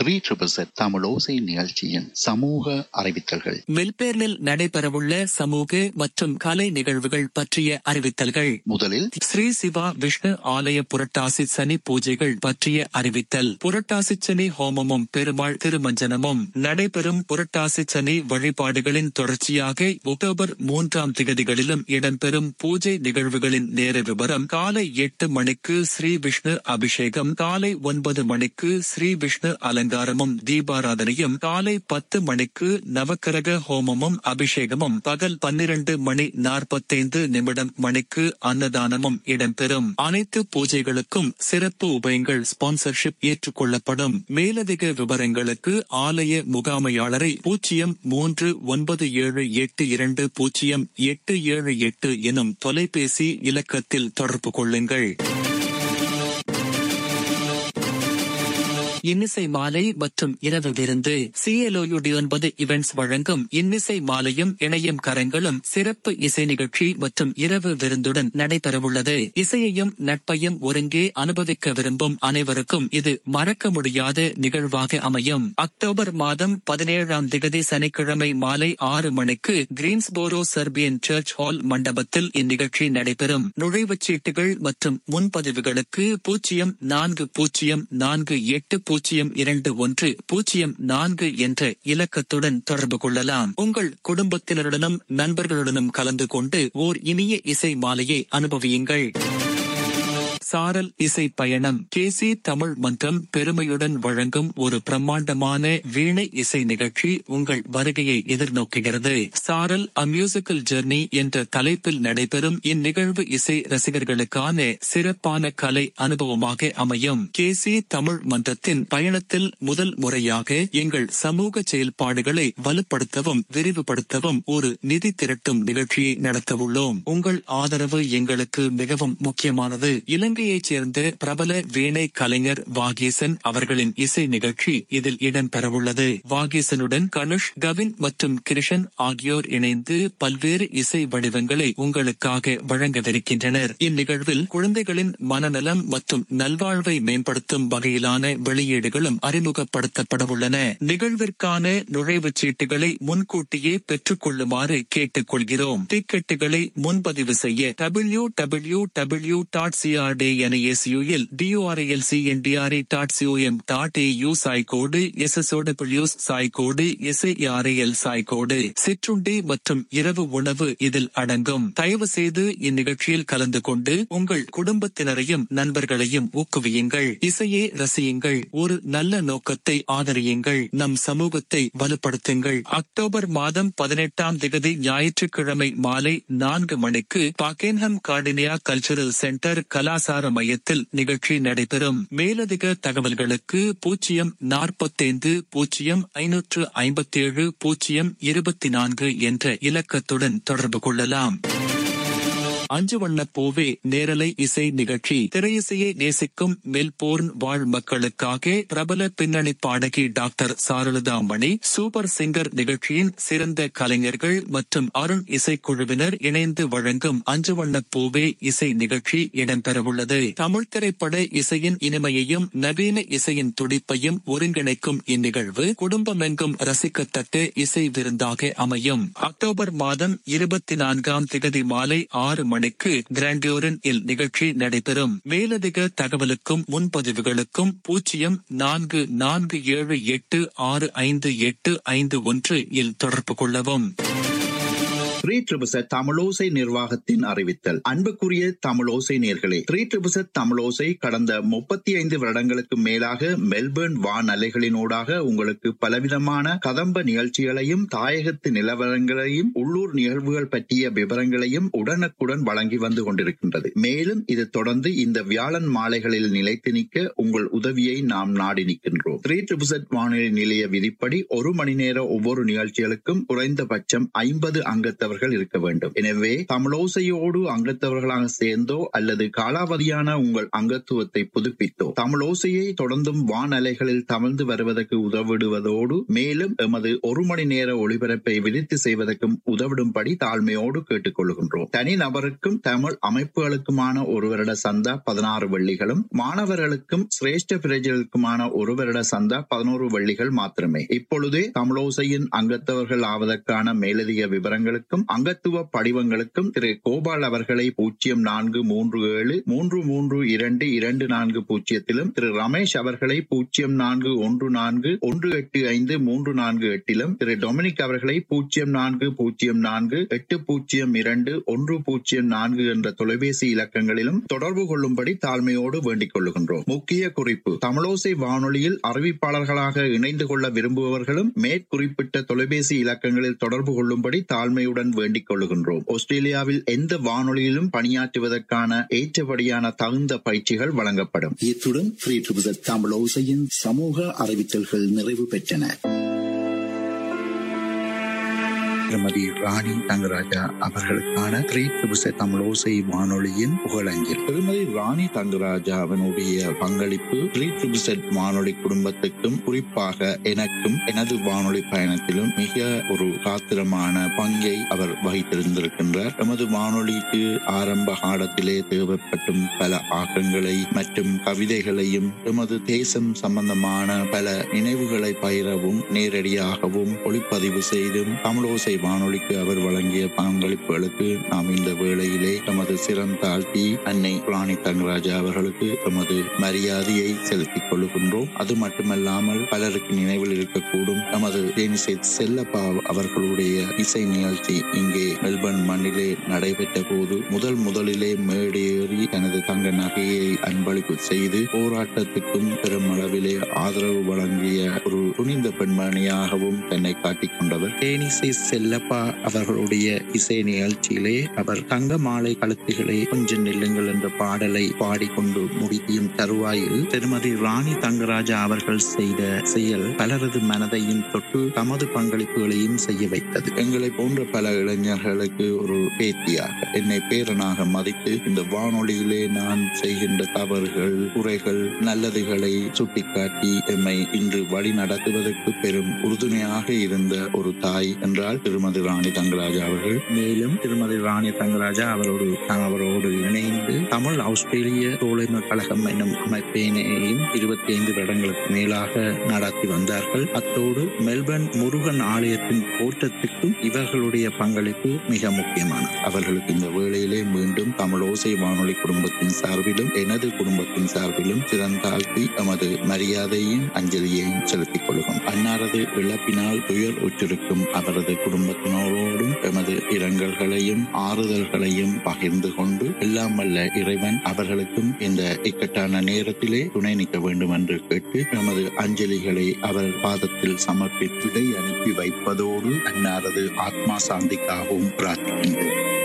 three triple set Tamil ஓசை நிகழ்ச்சியின் சமூக அறிவித்தல்கள் மெல்பேர்னில் நடைபெறவுள்ள சமூக மற்றும் கலை நிகழ்வுகள் பற்றிய அறிவித்தல்கள் முதலில் ஸ்ரீ சிவா விஷ்ணு ஆலய புரட்டாசி சனி பூஜைகள் பற்றிய அறிவித்தல் புரட்டாசி சனி ஹோமமும் பெருமாள் திருமஞ்சனமும் நடைபெறும் புரட்டாசி சனி வழிபாடுகளின் தொடர்ச்சியாக அக்டோபர் மூன்றாம் திகதிகளிலும் இடம்பெறும் பூஜை நிகழ்வுகளின் நேர விவரம் காலை எட்டு மணிக்கு ஸ்ரீ விஷ்ணு அபிஷேகம் காலை ஒன்பது மணிக்கு ஸ்ரீ விஷ்ணு அலங்காரமும் தீபாராதனையும் காலை பத்து மணிக்கு நவக்கிரக ஹோமமும் அபிஷேகமும் பகல் பன்னிரண்டு மணி நாற்பத்தைந்து நிமிடம் மணிக்கு அன்னதானமும் இடம்பெறும் அனைத்து பூஜைகளுக்கும் சிறப்பு உபயங்கள் ஸ்பான்சர்ஷிப் ஏற்றுக்கொள்ளப்படும் மேலதிக விவரங்களுக்கு ஆலய முகாமையாளரை பூஜ்ஜியம் மூன்று ஒன்பது ஏழு எட்டு இரண்டு பூஜ்ஜியம் எட்டு ஏழு எட்டு எனும் தொலைபேசி இலக்கத்தில் தொடர்பு கொள்ளுங்கள் இன்னிசை மாலை மற்றும் இரவு விருந்து சிஎல்ஓயுடி ஒன்பது இவெண்ட்ஸ் வழங்கும் இன்னிசை மாலையும் இணையும் கரங்களும் சிறப்பு இசை நிகழ்ச்சி மற்றும் இரவு விருந்துடன் நடைபெறவுள்ளது இசையையும் நட்பையும் ஒருங்கே அனுபவிக்க விரும்பும் அனைவருக்கும் இது மறக்க முடியாத நிகழ்வாக அமையும் அக்டோபர் மாதம் பதினேழாம் திகதி சனிக்கிழமை மாலை ஆறு மணிக்கு கிரீன்ஸ்போரோ சர்பியன் சர்ச் ஹால் மண்டபத்தில் இந்நிகழ்ச்சி நடைபெறும் நுழைவுச் சீட்டுகள் மற்றும் முன்பதிவுகளுக்கு பூஜ்ஜியம் நான்கு பூஜ்ஜியம் நான்கு எட்டு பூஜ்ஜியம் இரண்டு ஒன்று பூஜ்ஜியம் நான்கு என்ற இலக்கத்துடன் தொடர்பு கொள்ளலாம் உங்கள் குடும்பத்தினருடனும் நண்பர்களுடனும் கலந்து கொண்டு ஓர் இனிய இசை மாலையை அனுபவியுங்கள் சாரல் இசை பயணம் கேசி தமிழ் மன்றம் பெருமையுடன் வழங்கும் ஒரு பிரம்மாண்டமான வீணை இசை நிகழ்ச்சி உங்கள் வருகையை எதிர்நோக்குகிறது சாரல் அ மியூசிக்கல் ஜெர்னி என்ற தலைப்பில் நடைபெறும் இந்நிகழ்வு இசை ரசிகர்களுக்கான சிறப்பான கலை அனுபவமாக அமையும் கேசி தமிழ் மன்றத்தின் பயணத்தில் முதல் முறையாக எங்கள் சமூக செயல்பாடுகளை வலுப்படுத்தவும் விரிவுபடுத்தவும் ஒரு நிதி திரட்டும் நிகழ்ச்சியை நடத்தவுள்ளோம் உங்கள் ஆதரவு எங்களுக்கு மிகவும் முக்கியமானது இலங்கையைச் சேர்ந்த பிரபல வீணை கலைஞர் வாகீசன் அவர்களின் இசை நிகழ்ச்சி இதில் இடம்பெறவுள்ளது வாகீசனுடன் கனுஷ் கவின் மற்றும் கிருஷன் ஆகியோர் இணைந்து பல்வேறு இசை வடிவங்களை உங்களுக்காக வழங்கவிருக்கின்றனர் இந்நிகழ்வில் குழந்தைகளின் மனநலம் மற்றும் நல்வாழ்வை மேம்படுத்தும் வகையிலான வெளியீடுகளும் அறிமுகப்படுத்தப்படவுள்ளன நிகழ்விற்கான நுழைவுச் சீட்டுகளை முன்கூட்டியே பெற்றுக் கொள்ளுமாறு கேட்டுக் கொள்கிறோம் டிக்கெட்டுகளை முன்பதிவு செய்ய W W W dot CRTNACUL DURLC NTRA dot COM dot AU சாய்கோடு எஸ்எஸ்ஓடபிள்யூஸ் சாய்கோடு எஸ்ஏஆர்ஏஎல் சாய்கோடு சிற்றுண்டி மற்றும் இரவு உணவு இதில் அடங்கும் தயவு செய்து இந்நிகழ்ச்சியில் கலந்து கொண்டு உங்கள் குடும்பத்தினரையும் நண்பர்களையும் ஊக்குவியுங்கள் இசையை ரசியுங்கள் ஒரு நல்ல நோக்கத்தை ஆதரியுங்கள் நம் சமூகத்தை வலுப்படுத்துங்கள் அக்டோபர் மாதம் பதினெட்டாம் திகதி ஞாயிற்றுக்கிழமை மாலை நான்கு மணிக்கு பாக்கேன்ஹம் கார்டினியா கல்ச்சரல் சென்டர் கலாசார மையத்தில் நிகழ்ச்சி நடைபெறும் மேலதிக தகவல்களுக்கு பூஜ்ஜியம் நாற்பத்தைந்து பூஜ்ஜியம் ஐநூற்று ஐம்பத்தேழு பூஜ்ஜியம் இருபத்தி நான்கு என்ற இலக்கத்துடன் தொடர்பு கொள்ளலாம் அஞ்சு வண்ண பூவே நேரலை இசை நிகழ்ச்சி திரையிசையை நேசிக்கும் மெல்போர்ன் வாழ் மக்களுக்காக பிரபல பின்னணி பாடகி doctor Charulatha Mani super singer நிகழ்ச்சியின் சிறந்த கலைஞர்கள் மற்றும் அருண் இசைக்குழுவினர் இணைந்து வழங்கும் அஞ்சு வண்ண பூவே இசை நிகழ்ச்சி இடம்பெறவுள்ளது தமிழ் திரைப்பட இசையின் இனிமையையும் நவீன இசையின் துடிப்பையும் ஒருங்கிணைக்கும் இந்நிகழ்வு குடும்பமெங்கும் ரசிக்கத்தக்க இசை விருந்தாக அமையும் அக்டோபர் மாதம் இருபத்தி நான்காம் திகதி மாலை ஆறு மணிக்கு கிராண்டியோரன் இல் நிகழ்ச்சி நடைபெறும் மேலதிக தகவலுக்கும் முன்பதிவுகளுக்கும் பூஜ்ஜியம் நான்கு நான்கு ஏழு எட்டு ஆறு ஐந்து எட்டு ஐந்து ஒன்று இல் தொடர்பு கொள்ளவும் த்ரீ ட்ரிபிசட் தமிழோசை நிர்வாகத்தின் அறிவித்தல் அன்புக்குரிய தமிழோசை நேர்களே த்ரீ ட்ரிபிசட் தமிழோசை கடந்த முப்பத்தி ஐந்து வருடங்களுக்கு மேலாக மெல்பர்ன் வான் அலைகளினூடாக உங்களுக்கு பலவிதமான கதம்ப நிகழ்ச்சிகளையும் தாயகத்து நிலவரங்களையும் உள்ளூர் நிகழ்வுகள் பற்றிய விவரங்களையும் உடனுக்குடன் வழங்கி வந்து கொண்டிருக்கின்றது மேலும் இது தொடர்ந்து இந்த வியாழன் மாலைகளில் நிலைத்து நிற்க உங்கள் உதவியை நாம் நாடி நிற்கின்றோம் த்ரீ ட்ரிபிசட் வானொலி நிலைய விதிப்படி ஒரு மணி நேர ஒவ்வொரு நிகழ்ச்சிகளுக்கும் குறைந்தபட்சம் ஐம்பது அங்கத்தவர்கள் அங்கத்தவர்கள் இருக்க வேண்டும் எனவே தமிழோசையோடு அங்கத்தவர்களாக சேர்ந்தோ அல்லது காலாவதியான உங்கள் அங்கத்துவத்தை புதுப்பித்தோ தமிழோசையை தொடர்ந்தும் வானலைகளில் தமிழ்ந்து வருவதற்கு உதவிடுவதோடு மேலும் எமது ஒரு மணி நேர ஒளிபரப்பை விரித்து செய்வதற்கும் உதவிடும்படி தாழ்மையோடு கேட்டுக்கொள்கின்றோம் தனி நபருக்கும் தமிழ் அமைப்புகளுக்குமான ஒரு வருட சந்தா பதினாறு வெள்ளிகளும் மாணவர்களுக்கும் சிரேஷ்ட பிரஜர்களுக்குமான ஒரு வருட சந்தா பதினோரு வெள்ளிகள் மாத்திரமே இப்பொழுதே தமிழோசையின் அங்கத்தவர்கள் ஆவதற்கான மேலதிக விவரங்களுக்கும் அங்கத்துவ படிவங்களுக்கும் திரு கோபால் அவர்களை பூஜ்ஜியம் நான்கு மூன்று ஏழு மூன்று மூன்று இரண்டு இரண்டு நான்கு பூஜ்ஜியத்திலும் திரு ரமேஷ் அவர்களை பூஜ்ஜியம் நான்கு ஒன்று நான்கு ஒன்று எட்டு ஐந்து மூன்று நான்கு எட்டிலும் திரு டொமினிக் அவர்களை பூஜ்ஜியம் நான்கு பூஜ்ஜியம் நான்கு எட்டு பூஜ்ஜியம் இரண்டு ஒன்று பூஜ்ஜியம் நான்கு என்ற தொலைபேசி இலக்கங்களிலும் தொடர்பு கொள்ளும்படி தாழ்மையோடு வேண்டிக் கொள்ளுகின்றோம் முக்கிய குறிப்பு தமிழோசை வானொலியில் அறிவிப்பாளர்களாக இணைந்து கொள்ள விரும்புபவர்களும் மேற்குறிப்பிட்ட தொலைபேசி இலக்கங்களில் தொடர்பு கொள்ளும்படி தாழ்மையுடன் வேண்டிக் கொள்ளுகின்றோம் ஆஸ்திரேலியாவில் எந்த வானொலியிலும் பணியாற்றுவதற்கான ஏற்றபடியான தகுந்த பயிற்சிகள் வழங்கப்படும் இத்துடன் ஃப்ரீ ட்ரிபிள் தமிழ் ஓசையின் சமூக அறிவித்தல்கள் நிறைவு பெற்றன திருமதி ராணி தங்கராஜா அவர்களுக்கான த்ரீ திபுச தமிழோசை வானொலியின் புகழஞ்சல் திருமதி ராணி தங்கராஜா அவனுடைய பங்களிப்பு த்ரீ திபுசெட் வானொலி குடும்பத்துக்கும் குறிப்பாக எனக்கும் எனது வானொலி பயணத்திலும் மிக ஒரு காத்திரமான பங்கை அவர் வகித்திருந்திருக்கின்றார் எமது வானொலிக்கு ஆரம்ப காலத்திலே தேவைப்பட்டும் பல ஆக்கங்களை மற்றும் கவிதைகளையும் எமது தேசம் சம்பந்தமான பல நினைவுகளை பயிரவும் நேரடியாகவும் ஒளிப்பதிவு செய்தும் தமிழோசை வானொலிக்கு அவர் வழங்கிய பங்களிப்புகளுக்கு நாம் இந்த வேளையிலே தமது சிரம் தாழ்த்தி அன்னை ராணி தங்கராஜா அவர்களுக்கு தமது மரியாதையை செலுத்திக் கொள்கின்றோம் அது மட்டுமல்லாமல் பலருக்கு நினைவில் இருக்கக்கூடும் நமது தேனிசை செல்லப்பா அவர்களுடைய இசை நிகழ்ச்சி இங்கே மெல்பர்ன் மண்ணிலே நடைபெற்ற போது முதல் முதலிலே மேடேறி தனது தங்க நகையை அன்பளிப்பு செய்து போராட்டத்துக்கும் பெருமளவிலே ஆதரவு வழங்கிய ஒரு துணிந்த பெண்மணியாகவும் தன்னை காட்டிக் கொண்டவர் தேனிசை செல்லப்பா அவர்களுடைய இசை நிகழ்ச்சியிலே அவர் தங்க மாலை கழுத்துகளை கொஞ்சம் நில்லுங்கள் என்ற பாடலை பாடிக்கொண்டு முடியும் தருவாயில் திருமதி ராணி தங்கராஜா அவர்கள் செய்த செயல் பலரது மனதையும் தொட்டு தமது பங்களிப்புகளையும் செய்ய வைத்தது எங்களை போன்ற பல இளைஞர்களுக்கு ஒரு பேத்தியாக என்னை பேரனாக மதித்து இந்த வானொலியிலே நான் செய்கின்ற தவறுகள் குறைகள் நல்லதுகளை சுட்டிக்காட்டி எம்மை இன்று வழி நடத்துவதற்கு பெரும் உறுதுணையாக இருந்த ஒரு தாய் என்றால் திருமதி ராணி தங்கராஜா அவர்கள் மேலும் திருமதி ராணி தங்கராஜா அவரோடு அவரோடு இணைந்து தமிழ் ஆஸ்திரேலிய தோழமை கழகம் என்னும் அமைப்பினையும் இருபத்தி ஐந்து வருடங்களுக்கு மேலாக நடத்தி வந்தார்கள் அத்தோடு மெல்பர்ன் முருகன் ஆலயத்தின் தோற்றத்துக்கும் இவர்களுடைய பங்களிப்பு மிக முக்கியமானது அவர்களுக்கு இந்த வேளையிலே மீண்டும் தமிழ் ஓசை வானொலி குடும்பத்தின் சார்பிலும் எனது குடும்பத்தின் சார்பிலும் சிறந்தாழ்த்தி எமது மரியாதையும் அஞ்சலியையும் செலுத்திக் கொள்கிறோம் அன்னாரது இழப்பினால் துயர் உற்றிருக்கும் அவரது குடும்பத்தினரோடும் எமது இரங்கல்களையும் ஆறுதல்களையும் பகிர்ந்து கொண்டு எல்லாம் வல்ல இறைவன் அவர்களுக்கும் இந்த இக்கட்டான நேரத்திலே துணை நிற்க வேண்டும் என்று கேட்டு எமது அஞ்சலிகளை அவர் பாதத்தில் சமர்ப்பித்து அனுப்பி வைப்பதோடு அன்னாரது ஆத்மா சாந்திக்காகவும் பிரார்த்திக்கின்றோம்